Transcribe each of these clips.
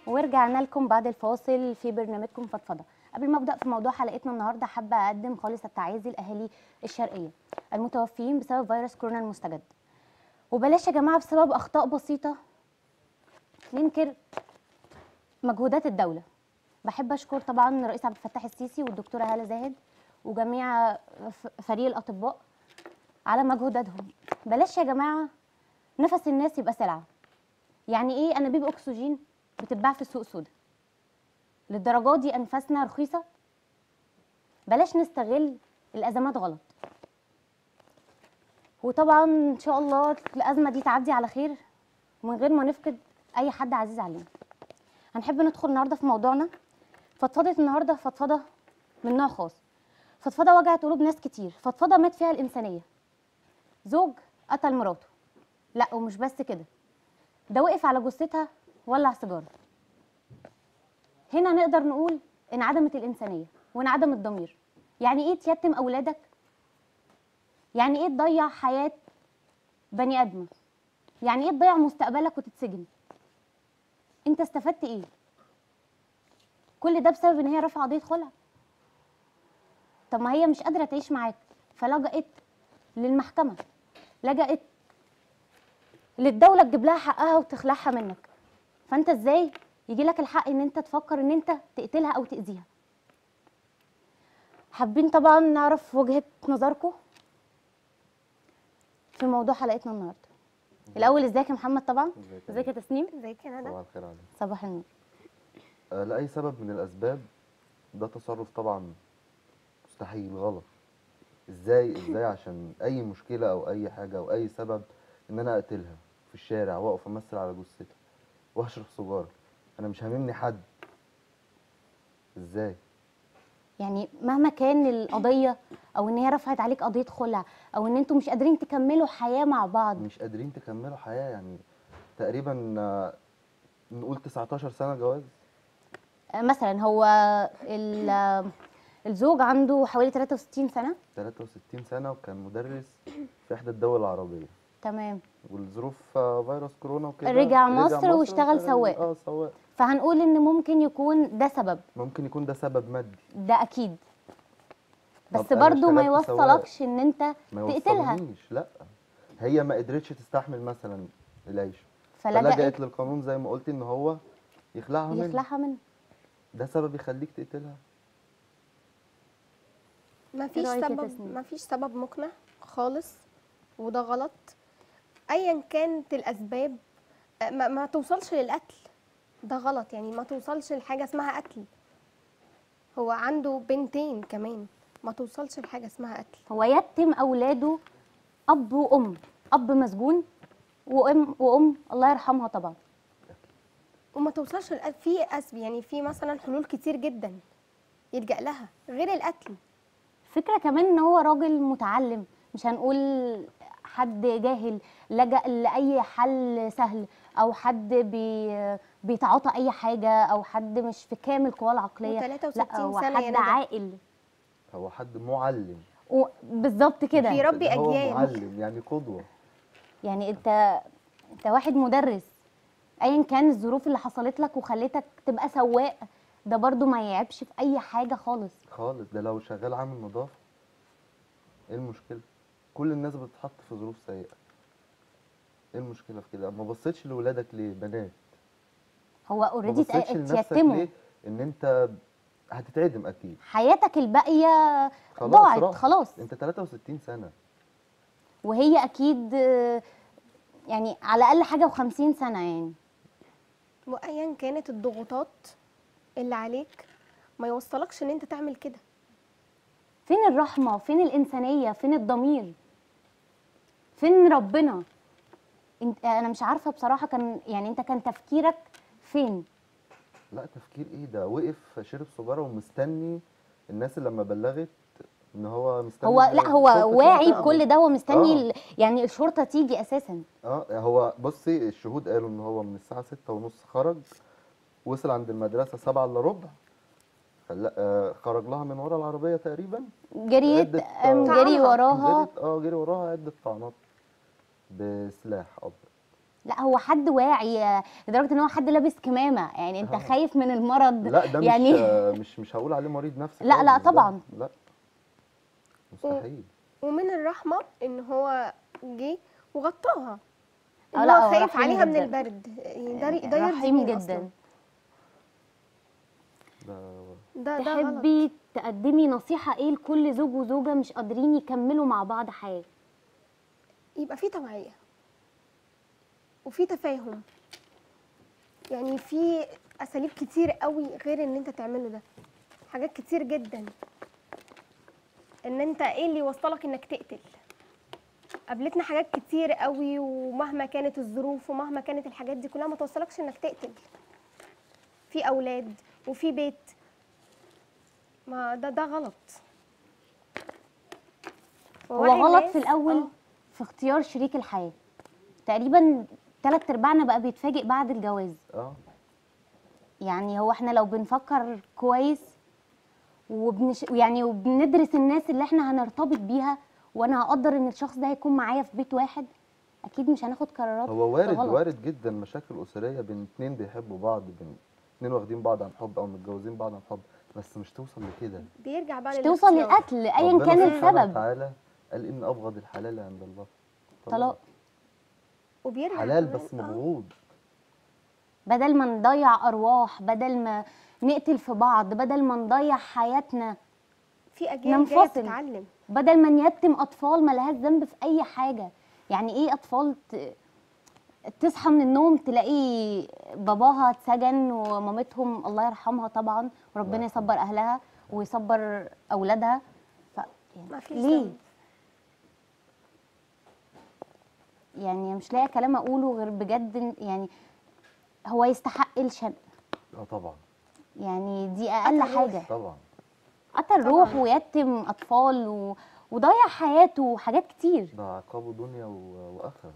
ورجعنا لكم بعد الفاصل في برنامجكم فضفضه قبل ما ابدا في موضوع حلقتنا النهارده حابه اقدم خالص التعازي لاهالي الشرقيه المتوفيين بسبب فيروس كورونا المستجد وبلاش يا جماعه بسبب اخطاء بسيطه ننكر مجهودات الدوله بحب اشكر طبعا الرئيس عبد الفتاح السيسي والدكتوره هاله زاهد وجميع ف- فريق الاطباء على مجهوداتهم بلاش يا جماعه نفس الناس يبقى سلعه يعني ايه انابيب اكسجين بتتباع في السوق سودا للدرجه دي انفاسنا رخيصه بلاش نستغل الازمات غلط وطبعا ان شاء الله الازمه دي تعدي على خير ومن غير ما نفقد اي حد عزيز علينا هنحب ندخل النهارده في موضوعنا فضفضه النهارده فضفضه من نوع خاص فضفضه وجعت قلوب ناس كتير فضفضه مات فيها الانسانيه زوج قتل مراته لا ومش بس كده ده وقف على جثتها ولع سيجاره هنا نقدر نقول انعدمت الانسانيه وانعدم الضمير يعني ايه تيتم اولادك يعني ايه تضيع حياه بني ادمه يعني ايه تضيع مستقبلك وتتسجن انت استفدت ايه كل ده بسبب ان هي رافعه قضيه خلع طب ما هي مش قادره تعيش معاك فلجأت للمحكمه لجأت للدوله تجيب لها حقها وتخلعها منك فانت ازاي يجي لك الحق ان انت تفكر ان انت تقتلها او تاذيها حابين طبعا نعرف وجهه نظركم في موضوع حلقتنا النهارده الاول ازيك يا محمد طبعا ازيك يا ازيك يا تسنيم ازيك يا ندى صباح الخير عليك صباح النور آه لأي سبب من الأسباب ده تصرف طبعا مستحيل غلط ازاي ازاي عشان أي مشكلة أو أي حاجة أو أي سبب إن أنا أقتلها في الشارع وأقف أمثل على جثتها وأشرب سيجارة أنا مش هاممني حد ازاي يعني مهما كان القضيه او ان هي رفعت عليك قضيه خلع او ان انتوا مش قادرين تكملوا حياه مع بعض مش قادرين تكملوا حياة يعني تقريبا آه، نقول 19 سنة جواز آه، مثلا هو ال- آه، الزوج عنده حوالي 63 سنه 63 سنة وكان مدرس في إحدى الدول العربية تمام والظروف آه، فيروس كورونا وكده رجع مصر واشتغل سواق. اه سواق فهنقول ان ممكن يكون ده سبب ممكن يكون ده سبب مادي ده اكيد طب بس أنا برضو ما اشتغلت سواق. يوصلكش ان انت ما تقتلها يوصلنيش لا هي ما قدرتش تستحمل مثلا العيش فلجأت فلجأت للقانون زي ما قلت ان هو يخلعها منه يخلعها منه ده سبب يخليك تقتلها ما فيش رأيك يا سبب تسنيم؟ ما فيش سبب مقنع خالص وده غلط ايا كانت الاسباب آه، ما, ما توصلش للقتل ده غلط يعني ما توصلش لحاجه اسمها قتل هو عنده بنتين كمان ما توصلش لحاجه اسمها قتل هو يتم اولاده اب وام اب مسجون وام وام الله يرحمها طبعا وما توصلش للقتل في أسب يعني في مثلا حلول كتير جدا يلجأ لها غير القتل فكرة كمان ان هو راجل متعلم مش هنقول حد جاهل لجأ لأي حل سهل أو حد بي بيتعاطى أي حاجة أو حد مش في كامل قواه العقلية و63 لا هو سنة يا حد ندى. عاقل هو حد معلم و- بالظبط كده بيربي ده هو أجيال. معلم يعني قدوة يعني انت انت واحد مدرس ايا كان الظروف اللي حصلت لك وخلتك تبقى سواق ده برضو ما يعيبش في اي حاجة خالص خالص ده لو شغال عامل نظافة ايه المشكلة كل الناس بتتحط في ظروف سيئة ايه المشكلة في كده ما بصيتش لولادك ليه بنات هو ما اوريدي بصيتش لنفسك اتيتموا ليه ان انت هتتعدم اكيد حياتك الباقية خلاص ضاعت راحت. خلاص انت 63 سنة وهي اكيد آه، يعني على الاقل حاجه و50 سنه يعني وايا كانت الضغوطات اللي عليك ما يوصلكش ان انت تعمل كده فين الرحمه فين الانسانيه فين الضمير فين ربنا انت انا مش عارفه بصراحه كان يعني انت كان تفكيرك فين لا تفكير ايه ده وقف شرب سيجاره ومستني الناس اللي لما بلغت ان هو مستني هو إن لا هو الشرطة واعي تيجي بكل ده هو مستني آه. ال- يعني الشرطه تيجي اساسا اه هو بصي الشهود قالوا ان هو من الساعه ستة ونص خرج وصل عند المدرسه سبعة الا ربع خلا آه خرج لها من ورا العربيه تقريبا جريت عدة قام جري طعنها. وراها جريت اه جري وراها عده طعنات بسلاح ابيض لا هو حد واعي آه، لدرجه ان هو حد لابس كمامه يعني انت آه. خايف من المرض لا ده يعني مش آه، مش مش هقول عليه مريض نفسي لا، لا، خالص ده. طبعاً. لا مستحيل ومن الرحمه ان هو جه وغطاها آه، ان لا، هو هو خايف رحيم عليها من جداً. البرد يعني ده ده يرضي رحيم مين جدا أصلاً؟ ده ده ده غلط تحبي تقدمي نصيحه ايه لكل زوج وزوجه مش قادرين يكملوا مع بعض حياه يبقى في توعية وفي تفاهم يعني في أساليب كتير قوي غير إن أنت تعمله ده حاجات كتير جدا إن أنت إيه اللي يوصلك إنك تقتل قابلتنا حاجات كتير قوي ومهما كانت الظروف ومهما كانت الحاجات دي كلها ما توصلكش إنك تقتل في أولاد وفي بيت ما ده ده غلط هو ووعي غلط الناس- في الاول آه. في اختيار شريك الحياه تقريبا تلات ارباعنا بقى بيتفاجئ بعد الجواز اه يعني هو احنا لو بنفكر كويس وبنش يعني وبندرس الناس اللي احنا هنرتبط بيها وانا هقدر ان الشخص ده هيكون معايا في بيت واحد اكيد مش هناخد قرارات هو وارد غلط. وارد جدا مشاكل اسريه بين اتنين بيحبوا بعض بين اتنين واخدين بعض عن حب او متجوزين بعض عن حب بس مش توصل لكده بيرجع بقى مش توصل للاختيار. للقتل ايا ربنا كان سبحانه السبب وتعالى قال ان ابغض الحلال عند الله طلاق وبيرجع حلال كمان- بس آه. مبغوض بدل ما نضيع ارواح بدل ما نقتل في بعض بدل ما نضيع حياتنا في اجيال جايه ننفصل. بتتعلم بدل ما نيتم اطفال ما لهاش ذنب في اي حاجه يعني ايه اطفال ت... تصحى من النوم تلاقي باباها اتسجن ومامتهم الله يرحمها طبعا وربنا الله يصبر اهلها ويصبر اولادها ف... يعني ما فيش ليه ذنب. يعني مش لاقي كلام اقوله غير بجد إن- يعني هو يستحق الشنق اه طبعا يعني دي اقل قتل روح. حاجه طبعا قتل روح طبعاً. ويتم اطفال و... وضيع حياته وحاجات كتير ده عقابه دنيا و- واخره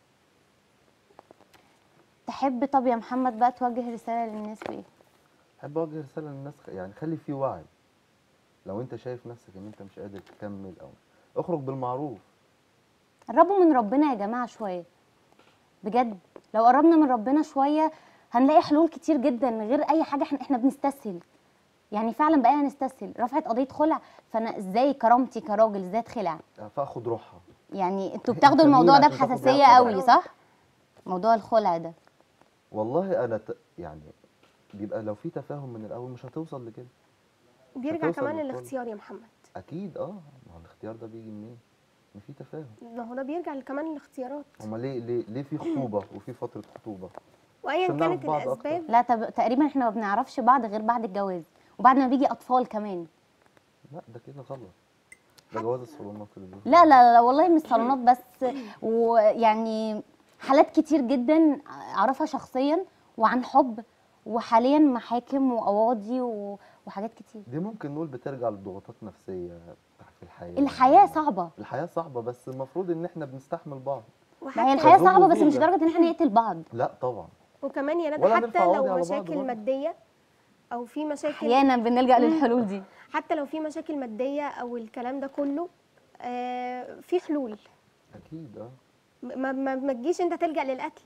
تحب طب يا محمد بقى توجه رسالة للناس بإيه؟ احب اوجه رساله للناس خ- يعني خلي في وعي لو انت شايف نفسك ان انت مش قادر تكمل او اخرج بالمعروف قربوا من ربنا يا جماعة شوية بجد لو قربنا من ربنا شوية هنلاقي حلول كتير جدا غير أي حاجة احنا احنا بنستسهل يعني فعلا بقينا نستسهل رفعت قضية خلع فأنا ازاي كرامتي كراجل ازاي اتخلع فاخد روحها يعني انتوا انت بتاخدوا مين الموضوع ده عشان تاخد بحساسية رأي قوي حضرتك؟ صح؟ موضوع الخلع ده والله انا ت... يعني بيبقى لو في تفاهم من الاول مش هتوصل لكده بيرجع هتوصل كمان للكل. للاختيار يا محمد اكيد اه ما هو الاختيار ده بيجي منين ان في تفاهم ما هو ده بيرجع كمان للاختيارات هما ليه ليه ليه في خطوبه وفي فتره خطوبه وايا عشان نعرف كانت بعض أكتر. الاسباب لا طب تقريبا احنا ما بنعرفش بعض غير بعد الجواز وبعد ما بيجي أطفال كمان لا ده كده غلط ده جواز الصالونات اللي بيقولوا. لا لا لا والله مش صالونات بس ويعني حالات كتير جدا اعرفها شخصيا وعن حب وحاليا محاكم وقواضي و- وحاجات كتير دي ممكن نقول بترجع لضغوطات نفسيه في الحياه الحياه صعبه الحياه صعبه بس المفروض ان احنا بنستحمل بعض ما هي وحتى الحياه زوج صعبه بس مش وزوجة. لدرجه ان احنا نقتل بعض لا طبعا وكمان يا ندى ولا حتى نرفع قواضي لو على بعض مشاكل برضه. ماديه او في مشاكل احيانا بنلجا للحلول دي حتى لو في مشاكل ماديه او الكلام ده كله آه في حلول اكيد اه ما, ما, ما تجيش انت تلجا للقتل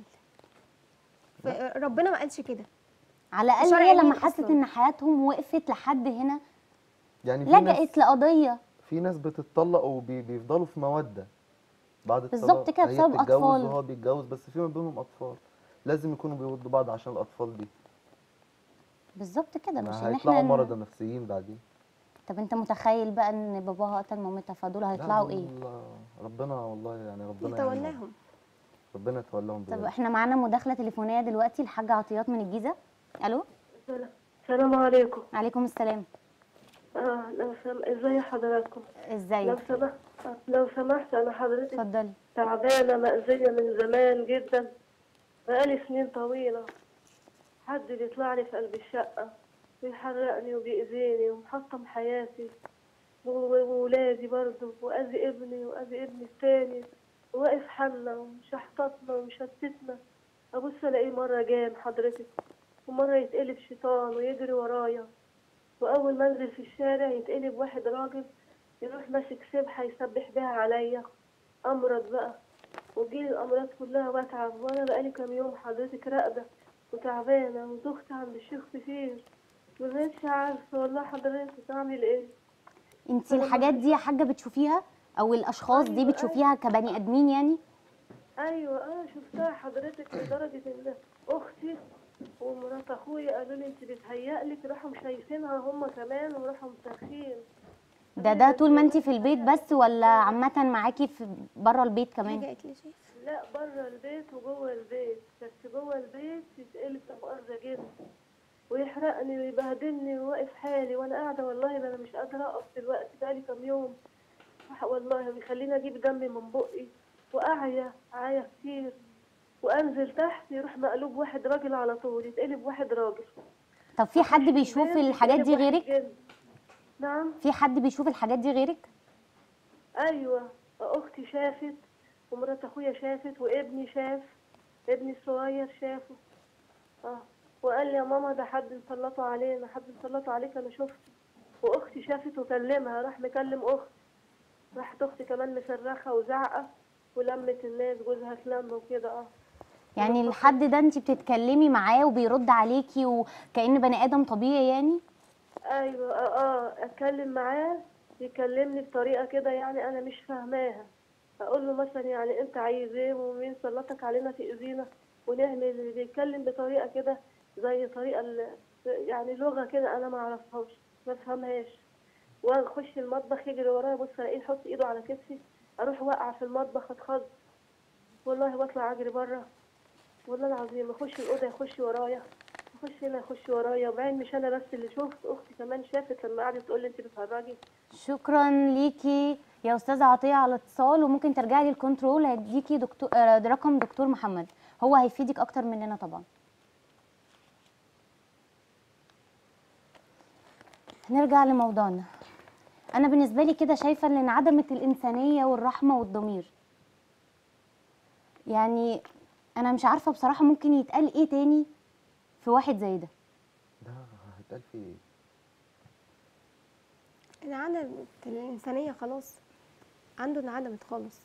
ف- ربنا ما قالش كده على الاقل شرع هي مين لما حست أصلاً؟ ان حياتهم وقفت لحد هنا يعني في ناس لجأت لقضيه في ناس بتتطلق وبيفضلوا في موده بعد الطلاق بالظبط كده هي بسبب بتتجوز أطفال. وهو بيتجوز بس في ما بينهم اطفال لازم يكونوا بيودوا بعض عشان الاطفال دي بالظبط كده مش ما ان هيطلعوا احنا مرضى نفسيين بعدين طب انت متخيل بقى ان باباها قتل مامتها فدول لا، هيطلعوا ايه والله ربنا والله يعني ربنا يعينهم. يتولاهم ربنا يتولاهم طب بجد. احنا معانا مداخله تليفونيه دلوقتي الحاجه عطيات من الجيزه الو السلام عليكم عليكم السلام آه لو سم... ازي حضراتكم لو ازيك سمحت لو سمحت انا حضرتك اتفضلي تعبانه مأذية من زمان جدا بقالي سنين طويلة حد بيطلع لي في قلب الشقة ويحرقني وبيأذيني ومحطم حياتي و- وولادي برضه وأذي ابني وأذي ابني التاني وواقف حالنا ومشحططنا ومشتتنا أبص ألاقيه مرة جام حضرتك ومرة يتقلب شيطان ويجري ورايا وأول ما أنزل في الشارع يتقلب واحد راجل يروح ماسك سبحة يسبح بيها عليا أمرض بقى وتجيلي الأمراض كلها وأتعب وأنا بقالي كام يوم حضرتك راقدة وتعبانة وزوجتي عند الشيخ كتير مبقتش عارفة والله حضرتك أعمل إيه انت الحاجات دي يا حاجه بتشوفيها او الاشخاص دي أيوة، بتشوفيها كبني ادمين يعني ايوه انا شفتها حضرتك لدرجه ان اختي ومرات اخويا قالوا لي انت بتهيألك راحوا شايفينها هم كمان وراحوا مسخين ده ده طول ما انت في البيت بس ولا عامه معاكي في بره البيت كمان رجعت لي شايف لا بره البيت وجوه البيت بس جوه البيت يتقلب مؤاخذة جدا ويحرقني ويبهدلني وواقف حالي وانا قاعده والله ما انا مش قادره اقف دلوقتي بقالي كام يوم والله ويخليني اجيب دم من بقي واعيا عيا كتير وانزل تحت يروح مقلوب واحد راجل على طول يتقلب واحد راجل طب في حد بيشوف البيت الحاجات دي يتقلب واحد غيرك جن. نعم في حد بيشوف الحاجات دي غيرك ايوه اختي شافت ومرات اخويا شافت وابني شاف ابني الصغير شافه اه وقال لي يا ماما ده حد مسلطه علينا حد مسلطه عليك انا شفته واختي شافت وكلمها راح مكلم اختي راحت اختي كمان مصرخه وزعقه ولمت الناس جوزها اتلم وكده اه يعني الحد ده انت بتتكلمي معاه وبيرد عليكي وكأن بني ادم طبيعي يعني ايوه اه, آه اتكلم معاه يكلمني بطريقه كده يعني انا مش فاهماها اقول له مثلا يعني انت عايز ايه ومين سلطك علينا تاذينا ونعمل بيتكلم بطريقه كده زي طريقه ال- يعني لغه كده انا ما اعرفهاش ما افهمهاش واخش المطبخ يجري ورايا بص الاقيه يحط ايده على كتفي اروح واقعه في المطبخ اتخض والله واطلع اجري بره والله العظيم اخش الاوضه يخش ورايا اخش هنا يخش ورايا وبعدين مش انا بس اللي شفت اختي كمان شافت لما قعدت تقول لي انت بتهرجي شكرا ليكي يا استاذه عطيه على الاتصال وممكن ترجعي للكنترول هيديكي دكتور آه، رقم دكتور محمد هو هيفيدك اكتر مننا طبعا نرجع لموضوعنا انا بالنسبه لي كده شايفه ان انعدمت الانسانيه والرحمه والضمير يعني انا مش عارفه بصراحه ممكن يتقال ايه تاني في واحد زي ده ده هيتقال فيه ايه انعدمت الإنسانية خلاص عنده انعدمت خالص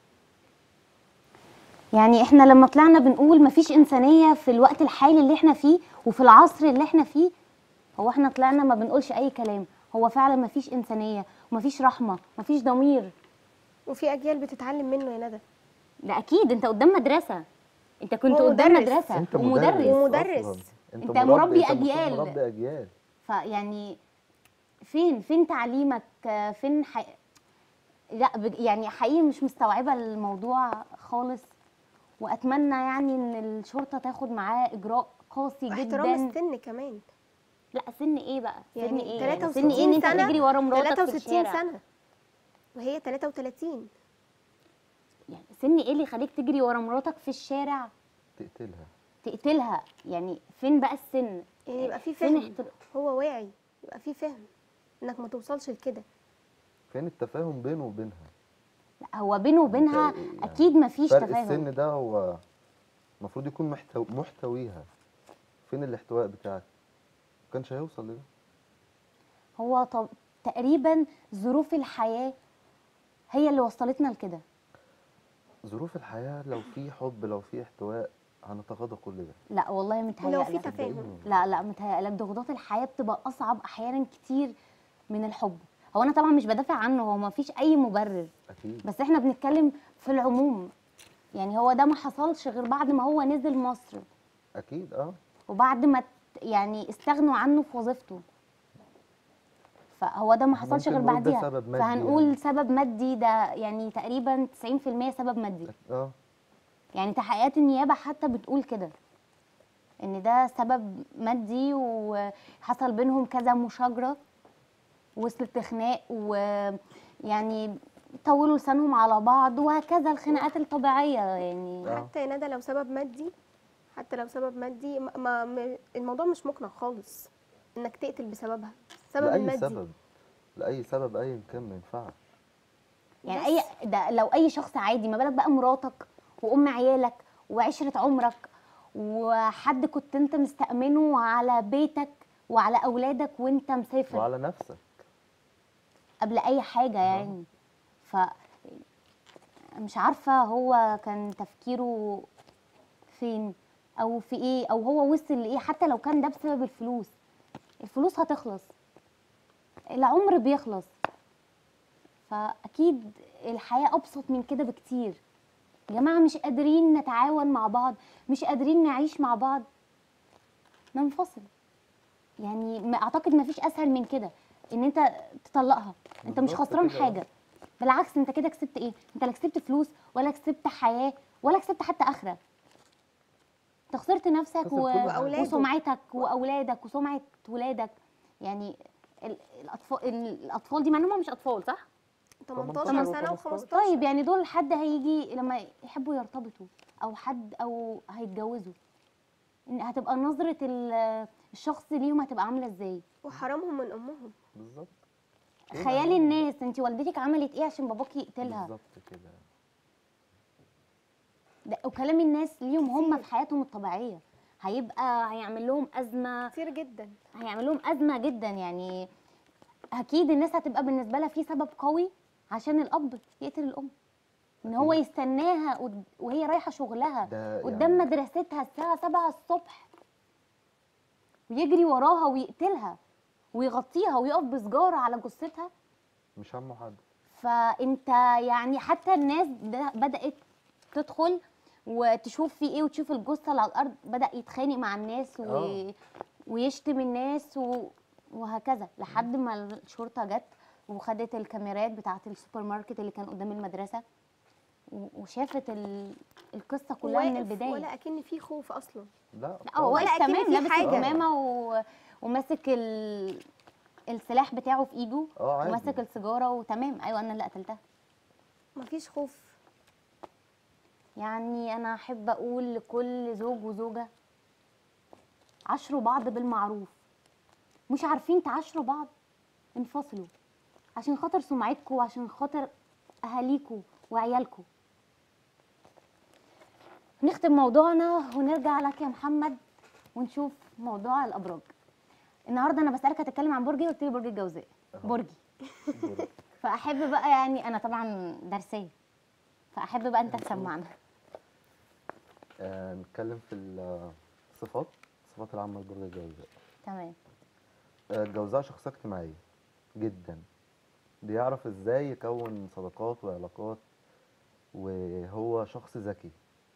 يعني احنا لما طلعنا بنقول مفيش انسانيه في الوقت الحالي اللي احنا فيه وفي العصر اللي احنا فيه هو احنا طلعنا ما بنقولش اي كلام هو فعلا مفيش انسانيه ومفيش رحمه مفيش ضمير وفي أجيال بتتعلم منه يا ندى لا اكيد انت قدام مدرسه انت كنت هو قدام مدرس. مدرسه انت ومدرس ومدرس. أصلاً. انت مربي انت المفروض أجيال. مربي اجيال فيعني فين فين تعليمك آه، فين ح... لا بج- يعني حقيقي مش مستوعبه الموضوع خالص واتمنى يعني ان الشرطه تاخد معاه اجراء قاسي واحترام جدا السن كمان لا سن ايه بقى سن يعني ايه يعني 63 سن ايه ان انت سنة تجري ورا مراتك في 63 الشارع سنة وهي 33 يعني سن ايه اللي يخليك تجري ورا مراتك في الشارع تقتلها تقتلها يعني فين بقى السن يعني يبقى في فين فهم احتر... هو واعي يبقى في فهم انك ما توصلش لكده فين التفاهم بينه وبينها لا هو بينه وبينها انت يعني اكيد مفيش فرق تفاهم السن ده هو المفروض يكون محتو... محتويها فين الاحتواء بتاعك ما كانش هيوصل لده هو طب تقريبا ظروف الحياه هي اللي وصلتنا لكده ظروف الحياة لو في حب لو في احتواء هنتغاضى كل ده لا والله ولو متهيألك في تفاهم صدقيني. لا لا متهيألك ضغوطات الحياه بتبقى اصعب احيانا كتير من الحب هو انا طبعا مش بدافع عنه هو ما فيش اي مبرر اكيد بس احنا بنتكلم في العموم يعني هو ده ما حصلش غير بعد ما هو نزل مصر اكيد اه وبعد ما ت- يعني استغنوا عنه في وظيفته فهو ده ما حصلش ممكن غير نقول ده بعديها سبب مادي فهنقول يعني. سبب مادي ده يعني تقريبا 90% سبب مادي اه يعني تحقيقات النيابه حتى بتقول كده ان ده سبب مادي وحصل بينهم كذا مشاجره وصلت لخناق ويعني طولوا لسانهم على بعض وهكذا الخناقات الطبيعيه يعني آه. حتى يا ندى لو سبب مادي حتى لو سبب مادي ما ما م- الموضوع مش مقنع خالص انك تقتل بسببها سبب لأي المادي سبب لأي سبب أيا كان ما ينفعش يعني بس. اي ده لو اي شخص عادي ما بالك بقى مراتك وام عيالك وعشره عمرك وحد كنت انت مستأمنه على بيتك وعلى اولادك وانت مسافر وعلى نفسك قبل اي حاجه يعني ف مش عارفه هو كان تفكيره فين او في ايه او هو وصل لايه حتى لو كان ده بسبب الفلوس الفلوس هتخلص العمر بيخلص فاكيد الحياه ابسط من كده بكتير يا جماعه مش قادرين نتعاون مع بعض مش قادرين نعيش مع بعض ننفصل يعني ما اعتقد ما فيش اسهل من كده ان انت تطلقها انت مش بالظبط خسران كده. حاجه بالعكس انت كده كسبت ايه انت لا كسبت فلوس ولا كسبت حياه ولا كسبت حتى اخره انت خسرت نفسك خسر و... كل حاجة. وأولاده. وسمعتك واولادك وسمعه ولادك يعني ال- الاطفال الاطفال دي مع انهم مش اطفال صح 18 سنه و15. و15 طيب يعني دول حد هيجي لما يحبوا يرتبطوا او حد او هيتجوزوا إن هتبقى نظره ال- الشخص ليهم هتبقى عامله ازاي وحرامهم من امهم بالظبط خيال الناس انت والدتك عملت ايه عشان باباكي يقتلها بالظبط كده ده وكلام الناس ليهم هم في حياتهم الطبيعيه هيبقى هيعمل لهم ازمه كتير جدا هيعمل لهم ازمه جدا يعني اكيد الناس هتبقى بالنسبه لها في سبب قوي عشان الاب يقتل الام ان هو أكيد. يستناها قد- وهي رايحه شغلها ده قدام يعني- مدرستها الساعه 7 الصبح ويجري وراها ويقتلها ويغطيها ويقف بسجاره على جثتها مش همه حد فانت يعني حتى الناس ده بدات تدخل وتشوف في ايه وتشوف الجثه اللي على الارض بدا يتخانق مع الناس و... آه. ويشتم الناس و... وهكذا لحد ما الشرطه جت وخدت الكاميرات بتاعه السوبر ماركت اللي كان قدام المدرسه و... وشافت ال... القصه كلها من واقف البدايه ولا اكن في خوف اصلا لا لا هو ولا واقف أكن تمام في لابس حاجة. الكمامه و... وماسك ال... السلاح بتاعه في ايده اه عادي وماسك السيجاره وتمام ايوه انا اللي قتلتها مفيش خوف يعني انا احب اقول لكل زوج وزوجه عاشروا بعض بالمعروف مش عارفين تعاشروا بعض انفصلوا عشان خاطر سمعتكم وعشان خاطر اهاليكم وعيالكم نختم موضوعنا ونرجع لك يا محمد ونشوف موضوع الابراج النهارده انا بسالك هتتكلم عن برجي قلت لي برج الجوزاء أهو. برجي برج. فاحب بقى يعني انا طبعا درسيه فاحب بقى انت تسمعنا آه نتكلم في الصفات الصفات العامة لبرج الجوزاء تمام آه، الجوزاء شخصية اجتماعية جدا بيعرف ازاي يكون صداقات وعلاقات وهو شخص ذكي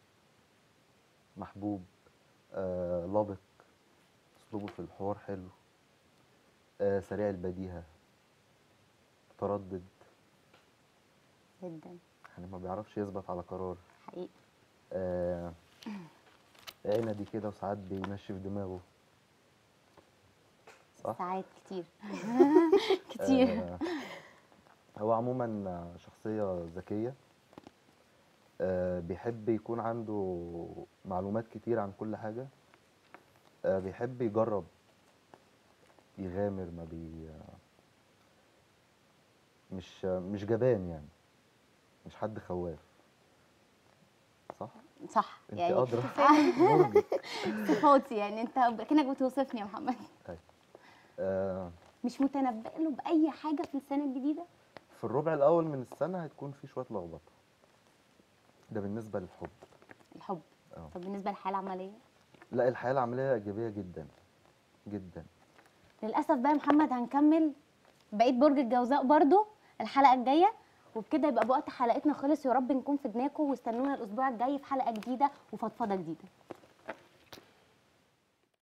محبوب آه لبق اسلوبه في الحوار حلو آه سريع البديهة متردد جدا يعني ما بيعرفش يثبت على قرار حقيقي آه عنبي كده وساعات بينشف دماغه صح؟ ساعات كتير كتير آه، هو عموما شخصية ذكية آه، بيحب يكون عنده معلومات كتير عن كل حاجة آه، بيحب يجرب يغامر ما بي مش مش جبان يعني مش حد خواف صح؟ صح انت يعني ادرى برجك. صفاتي يعني انت كأنك بتوصفني يا محمد آه، مش متنبئ له بأي حاجة في السنة الجديدة في الربع الاول من السنة هتكون في شوية لخبطة ده بالنسبة للحب الحب اه طب بالنسبة للحياة العملية لا الحياة العملية إيجابية جدا جدا للأسف بقى يا محمد هنكمل بقيت برج الجوزاء برضو الحلقة الجاية وبكده يبقى وقت حلقتنا خلص يا رب نكون فدناكم واستنونا الأسبوع الجاي في حلقة جديدة وفضفضة جديدة